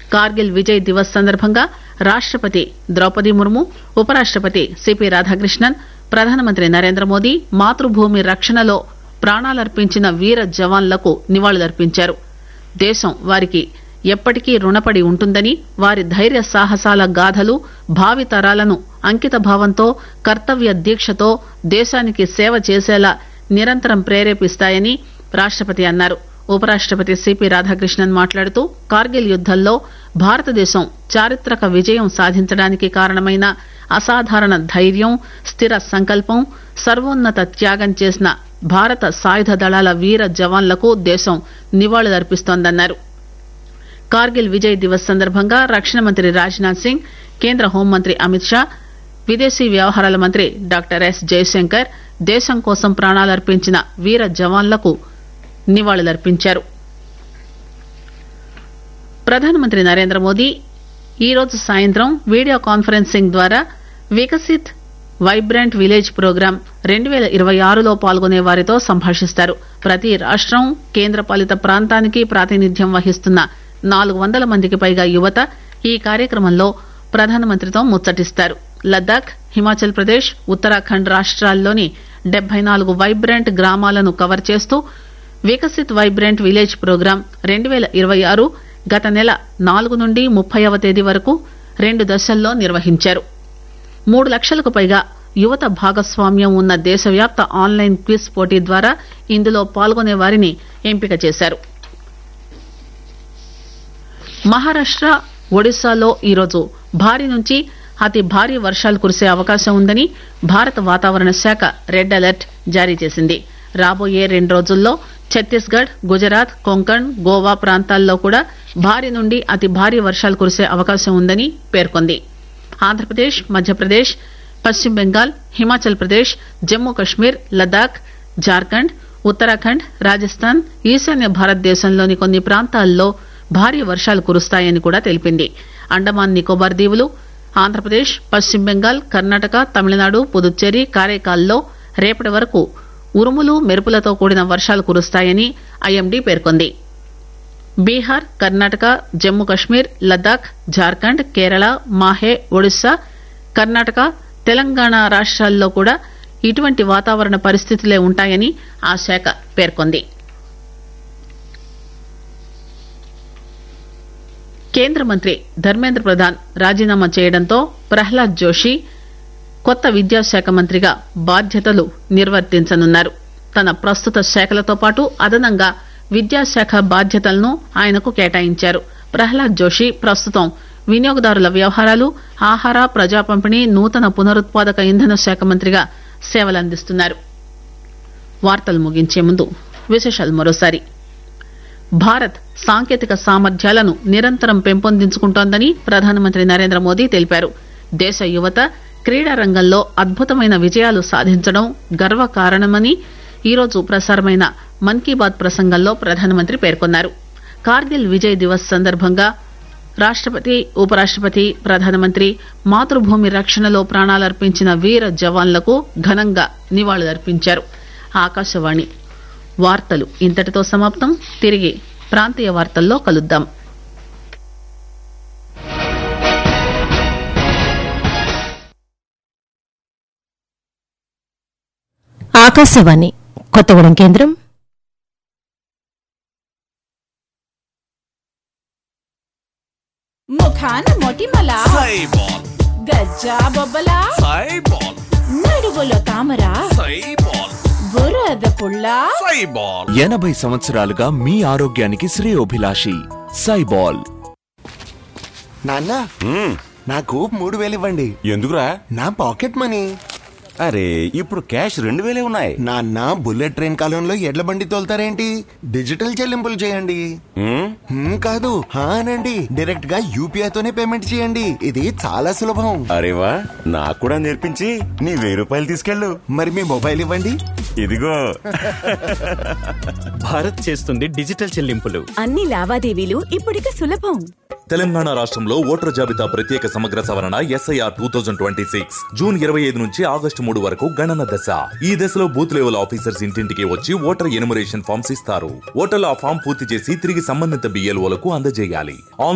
కార్గిల్ విజయ్ దివస్ సందర్భంగా రాష్టపతి ద్రౌపది ముర్ము ఉపరాష్టపతి సిపి రాధాకృష్ణన్ ప్రధానమంత్రి నరేంద్ర మోదీ మాతృభూమి రక్షణలో ప్రాణాలర్పించిన వీర జవాన్లకు నివాళులర్పించారు దేశం వారికి ఎప్పటికీ రుణపడి ఉంటుందని వారి ధైర్య సాహసాల గాథలు భావితరాలను అంకిత భావంతో కర్తవ్య దీక్షతో దేశానికి సేవ చేసేలా నిరంతరం ప్రేరేపిస్తాయని రాష్టపతి అన్నారు ఉపరాష్టపతి సిపి రాధాకృష్ణన్ మాట్లాడుతూ కార్గిల్ యుద్దంలో భారతదేశం చారిత్రక విజయం సాధించడానికి కారణమైన అసాధారణ ధైర్యం స్థిర సంకల్పం సర్వోన్నత త్యాగం చేసిన భారత సాయుధ దళాల వీర జవాన్లకు దేశం నివాళులర్పిస్తోందన్నారు కార్గిల్ విజయ్ దివస్ సందర్భంగా రక్షణ మంత్రి రాజ్నాథ్ సింగ్ కేంద్ర హోంమంత్రి అమిత్ షా విదేశీ వ్యవహారాల మంత్రి డాక్టర్ ఎస్ జయశంకర్ దేశం కోసం ప్రాణాలర్పించిన వీర జవాన్లకు నివాళులర్పించారు ప్రధానమంత్రి నరేంద్ర మోదీ ఈరోజు సాయంత్రం వీడియో కాన్ఫరెన్సింగ్ ద్వారా వికసిత్ వైబ్రెంట్ విలేజ్ ప్రోగ్రాం రెండు పేల ఇరవై ఆరులో పాల్గొనే వారితో సంభాషిస్తారు ప్రతి రాష్టం కేంద్రపాలిత ప్రాంతానికి ప్రాతినిధ్యం వహిస్తున్న నాలుగు వందల మందికి పైగా యువత ఈ కార్యక్రమంలో ప్రధానమంత్రితో ముచ్చటిస్తారు లద్దాఖ్ హిమాచల్ ప్రదేశ్ ఉత్తరాఖండ్ రాష్ట్రాల్లోని డెబ్బై నాలుగు వైబ్రెంట్ గ్రామాలను కవర్ చేస్తూ వికసిత్ వైబ్రెంట్ విలేజ్ ప్రోగ్రాం రెండు పేల ఇరవై ఆరు గత నెల నాలుగు నుండి ముప్పైవ తేదీ వరకు రెండు దశల్లో నిర్వహించారు మూడు లక్షలకు పైగా యువత భాగస్వామ్యం ఉన్న దేశవ్యాప్త ఆన్లైన్ క్విజ్ పోటీ ద్వారా ఇందులో పాల్గొనే వారిని ఎంపిక చేశారు మహారాష్ట ఒడిశాలో ఈరోజు భారీ నుంచి అతి భారీ వర్షాలు కురిసే అవకాశం ఉందని భారత వాతావరణ శాఖ రెడ్ అలర్ట్ జారీ చేసింది రాబోయే రెండు రోజుల్లో ఛత్తీస్గఢ్ గుజరాత్ కొంకణ్ గోవా ప్రాంతాల్లో కూడా భారీ నుండి అతి భారీ వర్షాలు కురిసే అవకాశం ఉందని పేర్కొంది ఆంధ్రప్రదేశ్ మధ్యప్రదేశ్ పశ్చిమ బెంగాల్ హిమాచల్ ప్రదేశ్ జమ్మూ కశ్మీర్ లద్దాఖ్ జార్ఖండ్ ఉత్తరాఖండ్ రాజస్థాన్ ఈశాన్య భారతదేశంలోని కొన్ని ప్రాంతాల్లో భారీ వర్షాలు కురుస్తాయని కూడా తెలిపింది అండమాన్ నికోబార్ దీవులు ఆంధ్రప్రదేశ్ పశ్చిమ బెంగాల్ కర్ణాటక తమిళనాడు పుదుచ్చేరి కారైకాల్లో రేపటి వరకు ఉరుములు మెరుపులతో కూడిన వర్షాలు కురుస్తాయని ఐఎండీ పేర్కొంది బీహార్ కర్ణాటక జమ్మూ కశ్మీర్ లద్దాఖ్ జార్ఖండ్ కేరళ మాహే ఒడిశా కర్ణాటక తెలంగాణ రాష్ట్రాల్లో కూడా ఇటువంటి వాతావరణ పరిస్థితులే ఉంటాయని ఆ శాఖ పేర్కొంది కేంద్ర మంత్రి ధర్మేంద్ర ప్రధాన్ రాజీనామా చేయడంతో ప్రహ్లాద్ జోషి కొత్త విద్యాశాఖ మంత్రిగా బాధ్యతలు నిర్వర్తించనున్నారు తన ప్రస్తుత శాఖలతో పాటు అదనంగా విద్యాశాఖ బాధ్యతలను ఆయనకు కేటాయించారు ప్రహ్లాద్ జోషి ప్రస్తుతం వినియోగదారుల వ్యవహారాలు ఆహార ప్రజా పంపిణీ నూతన పునరుత్పాదక ఇంధన శాఖ మంత్రిగా సేవలందిస్తున్నారు వార్తలు ముగించే ముందు విశేషాలు మరోసారి భారత్ సాంకేతిక సామర్థ్యాలను నిరంతరం పెంపొందించుకుంటోందని ప్రధానమంత్రి నరేంద్ర మోదీ తెలిపారు దేశ యువత క్రీడా రంగంలో అద్భుతమైన విజయాలు సాధించడం గర్వకారణమని ఈరోజు ప్రసారమైన మన్ కీ బాత్ ప్రసంగంలో ప్రధానమంత్రి పేర్కొన్నారు కార్గిల్ విజయ్ దివస్ సందర్భంగా రాష్టపతి ఉపరాష్టపతి ప్రధానమంత్రి మాతృభూమి రక్షణలో ప్రాణాలర్పించిన వీర జవాన్లకు ఘనంగా నివాళులర్పించారు ఆకాశవాణి వార్తలు ఇంతటితో సమాప్తం తిరిగి ప్రాంతీయ వార్తల్లో కలుద్దాం ఆకాశవాణి కొత్తగూడెం కేంద్రం ముఖాన మొటిమల సైబాల్ గజ్జా బొబ్బల సైబాల్ నడువులో తామర సైబాల్ బురద పుల్ల సైబాల్ ఎనభై సంవత్సరాలుగా మీ ఆరోగ్యానికి శ్రేయోభిలాషి సైబాల్ నాన్న నాకు మూడు వేలు ఇవ్వండి ఎందుకురా నా పాకెట్ మనీ అరే ఇప్పుడు క్యాష్ రెండు వేలే ఉన్నాయి నాన్న బుల్లెట్ ట్రైన్ కాలంలో ఎడ్ల బండి తోలుతారేంటి డిజిటల్ చెల్లింపులు చేయండి హ్మ్? హ్మ్, కాదు హా అనండి డైరెక్ట్ గా యూపీఐ తోనే పేమెంట్ చేయండి ఇది చాలా సులభం అరే వా నాకు కూడా నేర్పించి నీ వెయ్యి రూపాయలు తీసుకెళ్ళు మరి మీ మొబైల్ ఇవ్వండి ఇదిగో భారత్ చేస్తుంది డిజిటల్ చెల్లింపులు అన్ని లావాదేవీలు ఇప్పుడిక సులభం తెలంగాణ రాష్ట్రంలో ఓటర్ జాబితా ప్రత్యేక సమగ్ర సవరణ SIR two thousand twenty six June ఇరవై ఐదు నుంచి ఆగస్టు మూడు వరకు గణన దశ ఈ దశలో బూత్ లెవెల్ ఆఫీసర్స్ ఇంటింటికి వచ్చి ఓటర్ ఎనుమరేషన్ ఫామ్స్ ఇస్తారు ఓటర్లు ఆ ఫామ్ పూర్తి చేసి తిరిగి సంబంధిత బిఎల్ఓలకు అందజేయాలి